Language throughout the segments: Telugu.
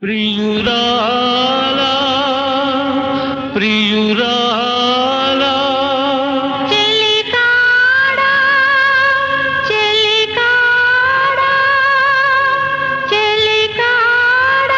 ప్రియురాలా ప్రియురాలా చెలికాడా చెలికాడా చెలికాడా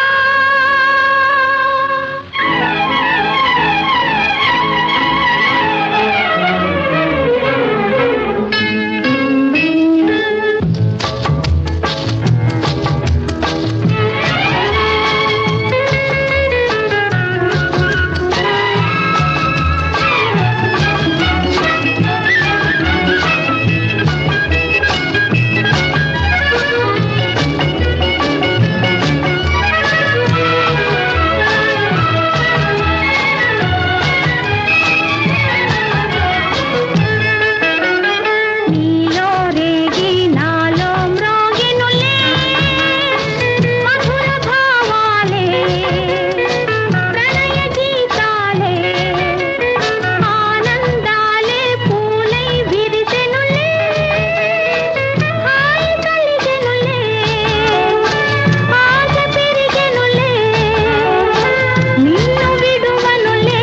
నీలో రేగి నాలో మ్రోగినులే మధుర భావాలే ప్రణయ గీతాలే ఆనందాలే పూలై విరిసెనులే హాయి కలిగెనులే ఆశ పెరిగెనులే నిన్ను విడువనులే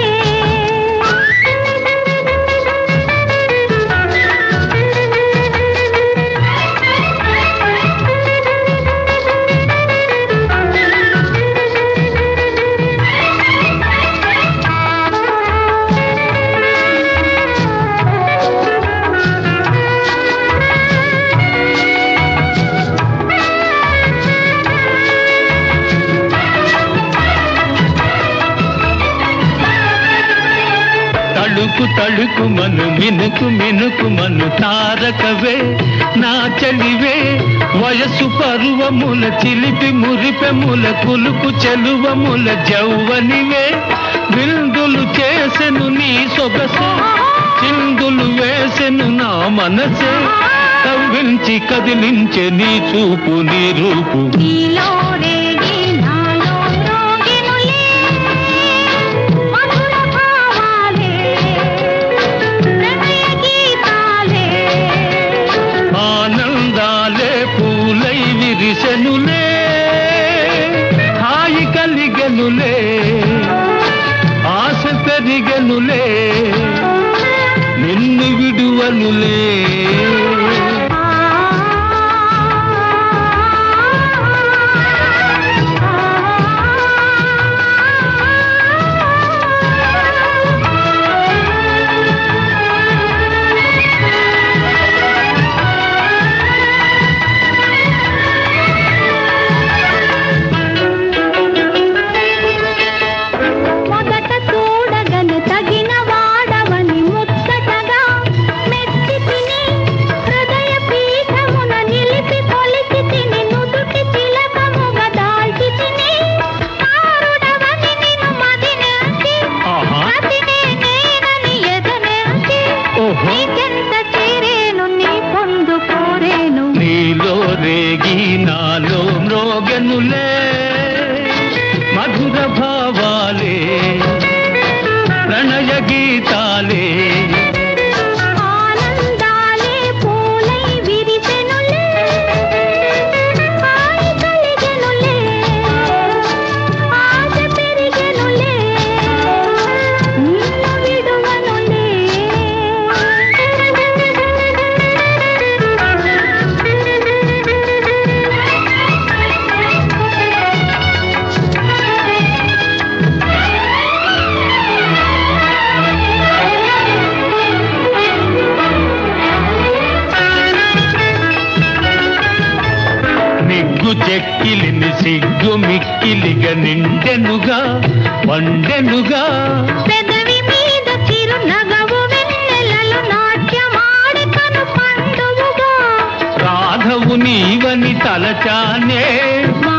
తళుకు తళుకు మను మినుకు మినుకు మను తారకవే నా చలివే వయసు పరువముల చిలిపి మురిపెముల కులుకు చెలువముల జౌవనివే విందులు చేసెను నీ సొగసు చిందులు వేసెను నా మనసే కవ్వించి కదిలించే నీ చూపు నీ రూపు నీలో రేగి నాలో మ్రోగినులే మధుర భావాలే ప్రణయ గీతాలే ఆనందాలే పూలై విరిసెనులే హాయి కలిగెనులే ఆశ పెరిగెనులే నిన్ను విడువనులే మొదట చూడగను తగిన వాడవని ముచ్చటగా మెచ్చి తిని హృదయ పీఠమున నిలిపి కొలిచి తిని నుదుటి తిలకముగా దాల్చి తిని ఆరుడవని నిన్ను మదినేసి ఆహా. అతినే నేనని ఎదనేసి ఓహో. నీకెంత చేరేను నీ పొందు కోరేను నీలో రేగి నాలో మ్రోగెనులే మధుర భావాలే ప్రణయ గీతాలే ఆనందాలే పూలై విరిసెనులే హాయి కలిగెనులే ఆశ పెరిగెనులే నిన్ను విడువనులే నిగ్గు చెక్కిలిని సిగ్గు మిక్కిలిగా నిండెనుగా వండెనుగా పెదవి మీద చిరు నగవు వెన్నెలలు నాట్యమాడి కను పండువుగా రాధవు నీవని తలచానే మా